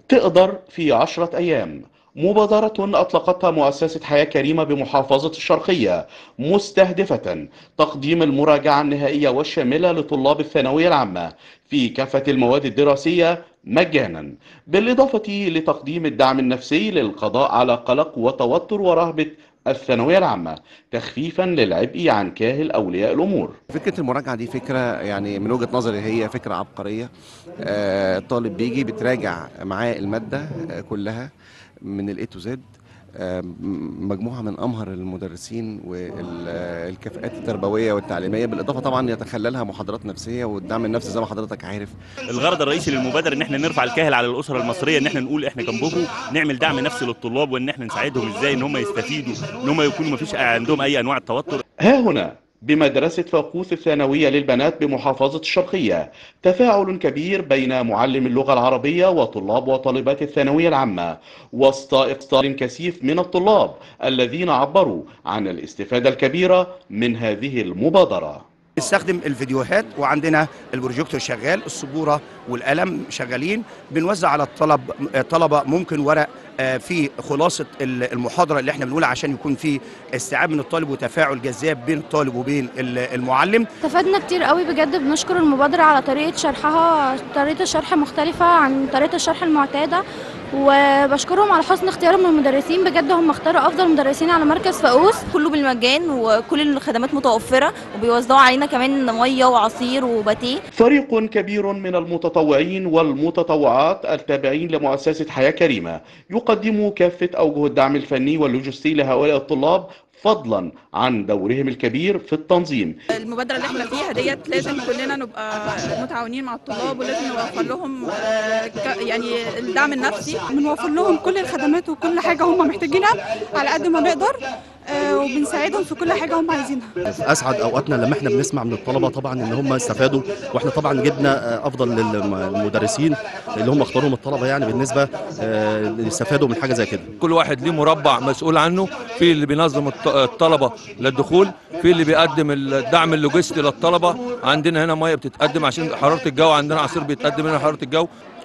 تقدر في عشرة أيام مبادرة أطلقتها مؤسسة حياة كريمة بمحافظة الشرقية مستهدفة تقديم المراجعة النهائية والشاملة لطلاب الثانوية العامة في كافة المواد الدراسية مجانا بالإضافة لتقديم الدعم النفسي للقضاء على قلق وتوتر ورهبة الثانوية العامة تخفيفا للعبء عن كاهل أولياء الأمور فكرة المراجعة دي فكرة يعني من وجهة نظري هي فكرة عبقرية آه، الطالب بيجي بتراجع معاه المادة آه، كلها من الاي تو زد مجموعة من أمهر المدرسين والكفاءات التربوية والتعليمية بالإضافة طبعا يتخللها محاضرات نفسية والدعم النفسي زي ما حضرتك عارف الغرض الرئيسي للمبادره ان احنا نرفع الكاهل على الاسره المصريه ان احنا نقول احنا جنبكم نعمل دعم نفسي للطلاب وان احنا نساعدهم ازاي ان هم يستفيدوا ان هم يكونوا ما فيش عندهم اي انواع التوتر ها هنا بمدرسة فاقوس الثانوية للبنات بمحافظة الشرقية تفاعل كبير بين معلم اللغة العربية وطلاب وطالبات الثانوية العامة وسط إقصار كثيف من الطلاب الذين عبروا عن الاستفادة الكبيرة من هذه المبادرة بنستخدم الفيديوهات وعندنا البروجيكتور شغال السبوره والقلم شغالين بنوزع على الطلب الطلبه ممكن ورق آه، فيه خلاصه ال- المحاضره اللي احنا بنقولها عشان يكون في استيعاب من الطالب وتفاعل جذاب بين الطالب وبين ال- المعلم استفدنا كتير قوي بجد بنشكر المبادرة على طريقة شرحها طريقة الشرح مختلفة عن طريقة الشرح المعتادة وبشكرهم على حسن اختيارهم للمدرسين بجد هم اختاروا أفضل مدرسين على مركز فاقوس كله بالمجان وكل الخدمات متوفرة وبيوزعوا علينا كمان مية وعصير وباتيه فريق كبير من المتطوعين والمتطوعات التابعين لمؤسسة حياة كريمة يقدم كافة أوجه الدعم الفني واللوجستي لهؤلاء الطلاب فضلا عن دورهم الكبير في التنظيم المبادرة اللي احنا فيها ديت لازم كلنا نبقى متعاونين مع الطلاب ولازم نوفر لهم آه، ك- يعني الدعم النفسي بنوفر لهم كل الخدمات وكل حاجة هم محتاجينها على قد ما نقدر آه، وبنساعدهم في كل حاجة هم عايزينها في اسعد اوقاتنا لما احنا بنسمع من الطلبه طبعا ان هم استفادوا واحنا طبعا جبنا آه، افضل المدرسين اللي هم اختاروهم الطلبه يعني بالنسبه آه، اللي استفادوا من حاجه زي كده كل واحد ليه مربع مسؤول عنه في اللي بينظم الط- الطلبه للدخول في اللي بيقدم الدعم اللوجستي للطلبه عندنا هنا ميه بتتقدم عشان حراره الجو عندنا عصير بيتقدم هنا حراره الجو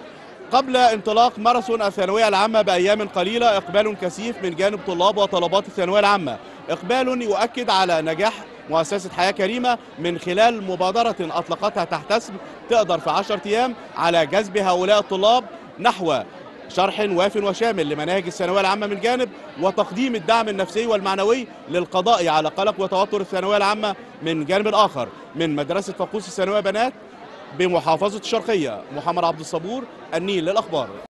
قبل انطلاق ماراثون الثانوية العامة بأيام قليلة إقبال كثيف من جانب طلاب وطلبات الثانوية العامة إقبال يؤكد على نجاح مؤسسة حياة كريمة من خلال مبادرة أطلقتها تحت اسم تقدر في 10 أيام على جذب هؤلاء الطلاب نحو شرح واف وشامل لمناهج الثانوية العامة من جانب وتقديم الدعم النفسي والمعنوي للقضاء على قلق وتوتر الثانوية العامة من جانب آخر من مدرسة فقوس الثانوية بنات بمحافظة الشرقية محمد عبد الصبور النيل للأخبار